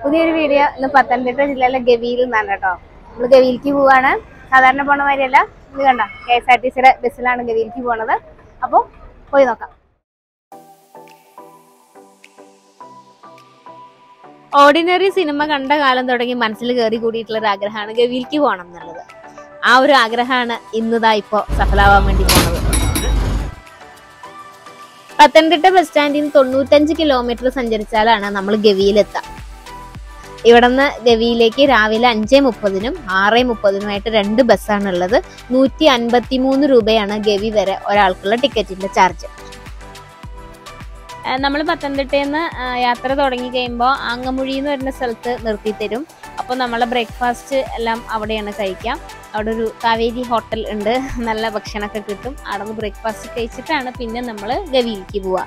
പുതിയൊരു വീഡിയോ ഇന്ന് പത്തനംതിട്ട ജില്ലയിലെ ഗവിയിൽ നിന്നാണ് കേട്ടോ നമ്മൾ ഗവിയിലേക്ക് പോവാണ് സാധാരണ പോണ മാതിരിയല്ല ഇത് കണ്ട കെ എസ് ആർ ടി സിയുടെ ബസ്സിലാണ് ഗവിയിലേക്ക് പോണത് അപ്പോൾ പോയി നോക്കാം ഓർഡിനറി സിനിമ കണ്ട കാലം തുടങ്ങി മനസ്സിൽ കയറി കൂടിയിട്ടുള്ള ഒരു ആഗ്രഹമാണ് ഗവിയിലേക്ക് പോകണം എന്നുള്ളത് ആ ഒരു ആഗ്രഹമാണ് ഇന്നതാ ഇപ്പോ സഫലമാവാൻ വേണ്ടി പോണത് പത്തനംതിട്ട ബസ് സ്റ്റാൻഡിൽ നിന്ന് തൊണ്ണൂറ്റഞ്ച് കിലോമീറ്റർ സഞ്ചരിച്ചാലാണ് നമ്മൾ ഗവിയിലെത്തുക ഇവിടെ നിന്ന് ഗവിയിലേക്ക് രാവിലെ അഞ്ചേ മുപ്പതിനും ആറേ മുപ്പതിനുമായിട്ട് രണ്ട് ബസ്സാണ് ഉള്ളത് നൂറ്റി അൻപത്തി മൂന്ന് രൂപയാണ് ഗവി വരെ ഒരാൾക്കുള്ള ടിക്കറ്റിന്റെ ചാർജ് നമ്മൾ പത്തനംതിട്ടയിൽ നിന്ന് യാത്ര തുടങ്ങി കഴിയുമ്പോൾ ആങ്ങമുഴി എന്ന് പറയുന്ന സ്ഥലത്ത് നിർത്തി തരും അപ്പോൾ നമ്മളെ ബ്രേക്ക്ഫാസ്റ്റ് എല്ലാം അവിടെയാണ് കഴിക്കാം അവിടെ ഒരു കാവേരി ഹോട്ടൽ ഉണ്ട് നല്ല ഭക്ഷണമൊക്കെ കിട്ടും അവിടെ നിന്ന് ബ്രേക്ക്ഫാസ്റ്റ് കഴിച്ചിട്ടാണ് പിന്നെ നമ്മൾ ഗവിയിലേക്ക് പോവുക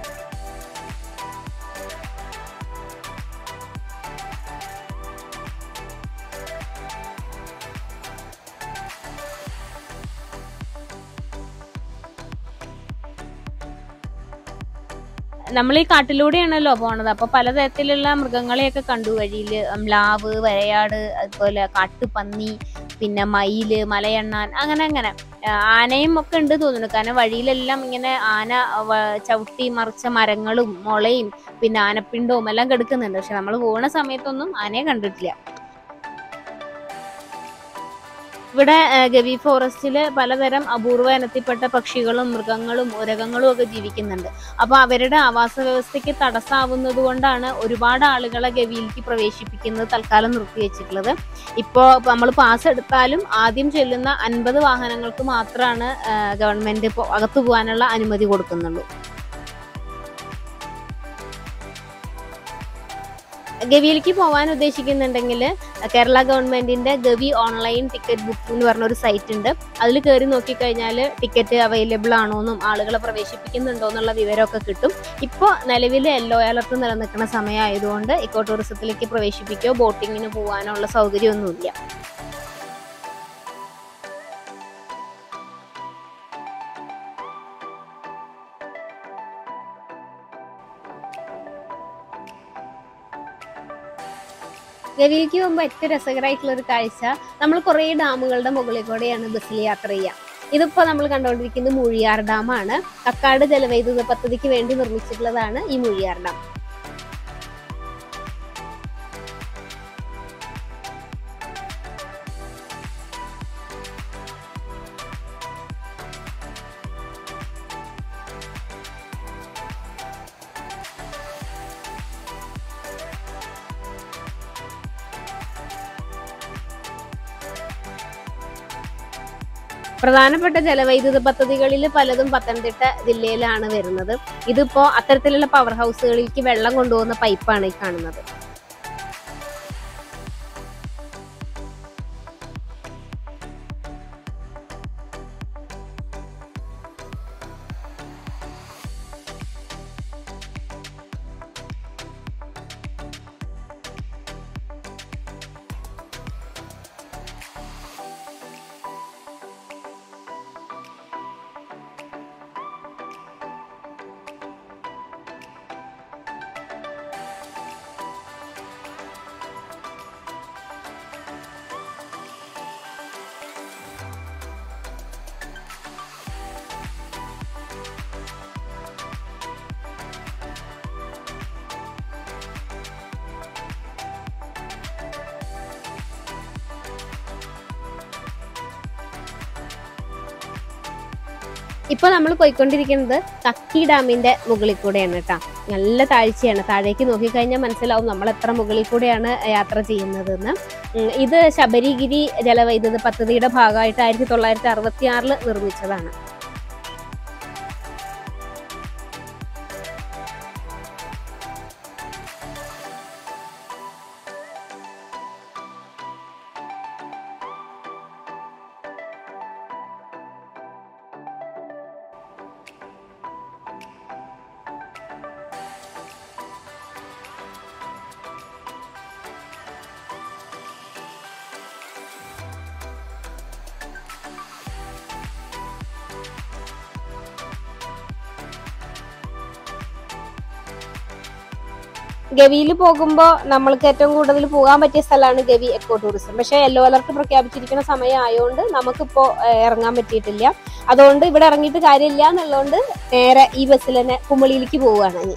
നമ്മൾ ഈ കാട്ടിലൂടെയാണല്ലോ പോണത് അപ്പൊ പലതരത്തിലുള്ള മൃഗങ്ങളെയൊക്കെ കണ്ടു വഴിയിൽ മ്ലാവ് വരയാട് അതുപോലെ കാട്ടുപന്നി പിന്നെ മയില് മലയണ്ണാൻ അങ്ങനെ അങ്ങനെ ആ, ആനയും ഒക്കെ ഉണ്ട് തോന്നുന്നു കാരണം വഴിയിലെല്ലാം ഇങ്ങനെ ആന വ- ചവിട്ടി മറിച്ച മരങ്ങളും മുളയും പിന്നെ ആനപ്പിണ്ടവും എല്ലാം കിടക്കുന്നുണ്ട് പക്ഷെ നമ്മൾ പോകുന്ന സമയത്തൊന്നും ആനയെ കണ്ടിട്ടില്ല ഇവിടെ ആ, ഗവി ഫോറസ്റ്റില് പലതരം അപൂർവ ഇനത്തിൽപ്പെട്ട പക്ഷികളും മൃഗങ്ങളും ഉരകങ്ങളും ഒക്കെ ജീവിക്കുന്നുണ്ട് അപ്പൊ അവരുടെ ആവാസ വ്യവസ്ഥയ്ക്ക് തടസ്സമാവുന്നത് കൊണ്ടാണ് ഒരുപാട് ആളുകളെ ഗവിയിലേക്ക് പ്രവേശിപ്പിക്കുന്നത് തൽക്കാലം നിർത്തിവെച്ചിട്ടുള്ളത് ഇപ്പോൾ നമ്മൾ പാസ് എടുത്താലും ആദ്യം ചെല്ലുന്ന അൻപത് വാഹനങ്ങൾക്ക് മാത്രമാണ് ഗവൺമെന്റ് ഇപ്പോൾ അകത്തു പോകാനുള്ള അനുമതി കൊടുക്കുന്നുള്ളൂ ഗവിയിലേക്ക് പോകാൻ ഉദ്ദേശിക്കുന്നുണ്ടെങ്കിൽ കേരള ഗവൺമെന്റിന്റെ ഗവി ഓൺലൈൻ ടിക്കറ്റ് ബുക്കിംഗ് എന്ന് പറഞ്ഞ ഒരു സൈറ്റ് ഉണ്ട് അതിൽ കയറി നോക്കിക്കഴിഞ്ഞാൽ ടിക്കറ്റ് അവൈലബിൾ ആണോ എന്നും ആളുകളെ പ്രവേശിപ്പിക്കുന്നുണ്ടോ എന്നുള്ള വിവരമൊക്കെ കിട്ടും ഇപ്പോൾ നിലവിൽ യെല്ലോ അലർട്ട് നിലനിൽക്കുന്ന സമയമായതുകൊണ്ട് ഇക്കോ ടൂറിസത്തിലേക്ക് പ്രവേശിപ്പിക്കുകയോ ബോട്ടിങ്ങിന് പോകാനോ ഉള്ള സൗകര്യമൊന്നുമില്ല ഗവിയിലേക്ക് പോകുമ്പോൾ ഏറ്റവും രസകരമായിട്ടുള്ള ഒരു കാഴ്ച നമ്മൾ കുറേ ഡാമുകളുടെ മുകളിൽ കൂടെയാണ് ബസ്സിൽ യാത്ര ചെയ്യുക ഇതിപ്പോൾ നമ്മൾ കണ്ടുകൊണ്ടിരിക്കുന്നത് മൂഴിയാർ ഡാമാണ് കക്കാട് ജലവൈദ്യുത പദ്ധതിക്ക് വേണ്ടി നിർമ്മിച്ചിട്ടുള്ളതാണ് ഈ മൂഴിയാർ ഡാം പ്രധാനപ്പെട്ട ജലവൈദ്യുത പദ്ധതികളിൽ പലതും പത്തനംതിട്ട ജില്ലയിലാണ് വരുന്നത് ഇതിപ്പോ അത്തരത്തിലുള്ള പവർ ഹൗസുകളിലേക്ക് വെള്ളം കൊണ്ടുപോകുന്ന പൈപ്പാണ് ഈ കാണുന്നത് ഇപ്പൊ നമ്മൾ പോയിക്കൊണ്ടിരിക്കുന്നത് കക്കി ഡാമിന്റെ മുകളിൽ കൂടെയാണ് കേട്ടോ നല്ല താഴ്ചയാണ് താഴേക്ക് നോക്കിക്കഴിഞ്ഞാൽ മനസ്സിലാവും നമ്മൾ എത്ര മുകളിൽ കൂടെയാണ് യാത്ര ചെയ്യുന്നതെന്ന് ഉം, ഇത് ശബരിഗിരി ജലവൈദ്യുത പദ്ധതിയുടെ ഭാഗമായിട്ട് ആയിരത്തി തൊള്ളായിരത്തി അറുപത്തി ആറിൽ നിർമ്മിച്ചതാണ് ഗവിയിൽ പോകുമ്പോൾ നമ്മൾക്ക് ഏറ്റവും കൂടുതൽ പോകാൻ പറ്റിയ സ്ഥലമാണ് ഗവി എക്കോ ടൂറിസം പക്ഷേ യെല്ലോ അലർട്ട് പ്രഖ്യാപിച്ചിരിക്കുന്ന സമയം ആയതുകൊണ്ട് നമുക്കിപ്പോൾ ഇറങ്ങാൻ പറ്റിയിട്ടില്ല അതുകൊണ്ട് ഇവിടെ ഇറങ്ങിയിട്ട് കാര്യമില്ല എന്നുള്ളതുകൊണ്ട് നേരെ ഈ ബസ്സിൽ തന്നെ കുമളിയിലേക്ക് പോവുകയാണ് ഇനി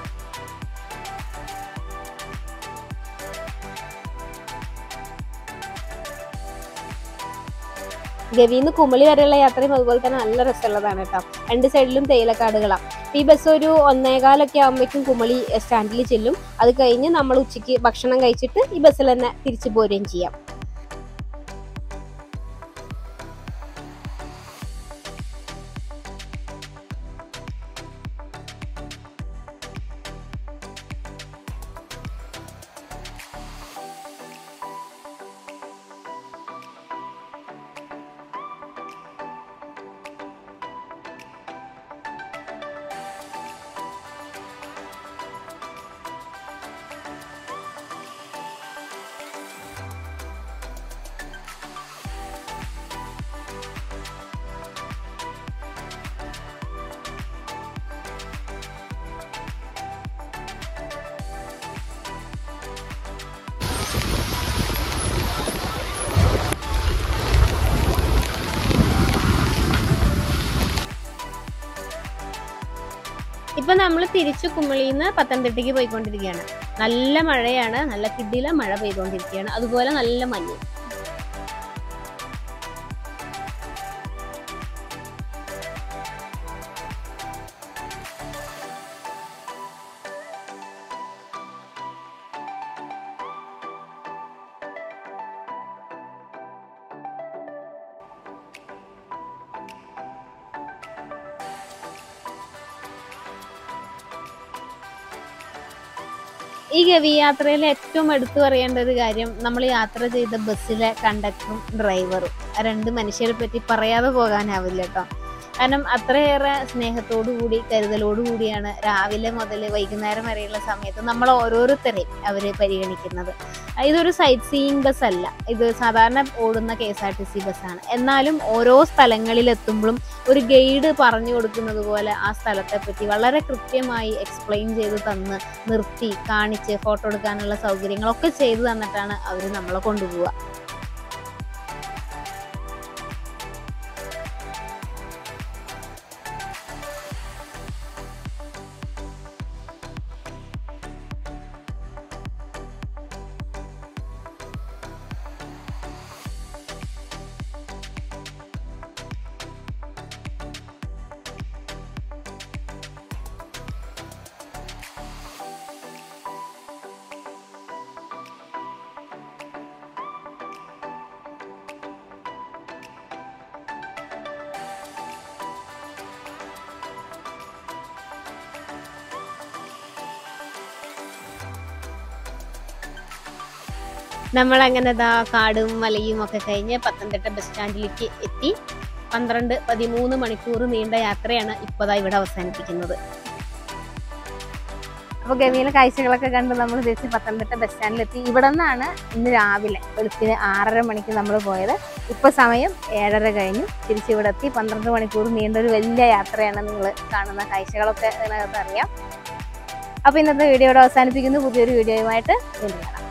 ഗവിന്ന് കുമളി വരെയുള്ള യാത്രയും അതുപോലെ തന്നെ നല്ല രസമുള്ളതാണ് കേട്ടോ രണ്ട് സൈഡിലും തേയിലക്കാടുകളാണ് ഈ ബസ് ഒരു ഒന്നേകാലൊക്കെ ആകുമ്പോഴേക്കും കുമളി സ്റ്റാൻഡിൽ ചെല്ലും അത് കഴിഞ്ഞ് നമ്മൾ ഉച്ചയ്ക്ക് ഭക്ഷണം കഴിച്ചിട്ട് ഈ ബസ്സിൽ തന്നെ തിരിച്ചു പോരുകയും ചെയ്യാം ഇപ്പൊ നമ്മൾ തിരിച്ചു കുമളിന്ന് പത്തനംതിട്ടയ്ക്ക് പോയിക്കൊണ്ടിരിക്കുകയാണ് നല്ല മഴയാണ് നല്ല കിഡില മഴ പെയ്തുകൊണ്ടിരിക്കുകയാണ് അതുപോലെ നല്ല മഞ്ഞ് ഈ ഗവി യാത്രയിൽ ഏറ്റവും എടുത്തു പറയേണ്ട ഒരു കാര്യം നമ്മൾ യാത്ര ചെയ്ത ബസ്സിലെ കണ്ടക്ടറും ഡ്രൈവറും ആ രണ്ട് മനുഷ്യരെ പറ്റി പറയാതെ പോകാനാവില്ല കേട്ടോ കാരണം അത്രയേറെ സ്നേഹത്തോടു കൂടി കരുതലോടു കൂടിയാണ് രാവിലെ മുതൽ വൈകുന്നേരം വരെയുള്ള സമയത്ത് നമ്മൾ ഓരോരുത്തരെയും അവർ പരിഗണിക്കുന്നത് ഇതൊരു സൈറ്റ് സീയിങ് ബസ് അല്ല ഇത് സാധാരണ ഓടുന്ന K S R T C ബസ്സാണ് എന്നാലും ഓരോ സ്ഥലങ്ങളിൽ എത്തുമ്പോഴും ഒരു ഗൈഡ് പറഞ്ഞു കൊടുക്കുന്നത് പോലെ ആ സ്ഥലത്തെ പറ്റി വളരെ കൃത്യമായി എക്സ്പ്ലെയിൻ ചെയ്ത് തന്ന് നിർത്തി കാണിച്ച് ഫോട്ടോ എടുക്കാനുള്ള സൗകര്യങ്ങളൊക്കെ ചെയ്തു തന്നിട്ടാണ് അവർ നമ്മളെ കൊണ്ടുപോവുക നമ്മൾ അങ്ങനെ ദാ കാടും മലയും ഒക്കെ കഴിഞ്ഞ് പത്തനംതിട്ട ബസ് സ്റ്റാൻഡിലേക്ക് എത്തി പന്ത്രണ്ട് പതിമൂന്ന് മണിക്കൂർ നീണ്ട യാത്രയാണ് ഇപ്പതാ ഇവിടെ അവസാനിപ്പിക്കുന്നത് അപ്പോൾ ഗവിയിലെ കാഴ്ചകളൊക്കെ കണ്ട് നമ്മൾ തിരിച്ച് പത്തനംതിട്ട ബസ് സ്റ്റാൻഡിലെത്തി ഇവിടെ നിന്നാണ് ഇന്ന് രാവിലെ വെളുപ്പിന് ആറര മണിക്ക് നമ്മൾ പോയത് ഇപ്പോൾ സമയം ഏഴര കഴിഞ്ഞു തിരിച്ച് ഇവിടെ എത്തി പന്ത്രണ്ട് മണിക്കൂർ നീണ്ട ഒരു വലിയ യാത്രയാണ് നിങ്ങൾ കാണുന്ന കാഴ്ചകളൊക്കെ ഇതിനകത്ത് അറിയാം അപ്പോൾ ഇന്നത്തെ വീഡിയോ ഇവിടെ അവസാനിപ്പിക്കുന്നു പുതിയൊരു വീഡിയോയുമായിട്ട് വീണ്ടും കാണാം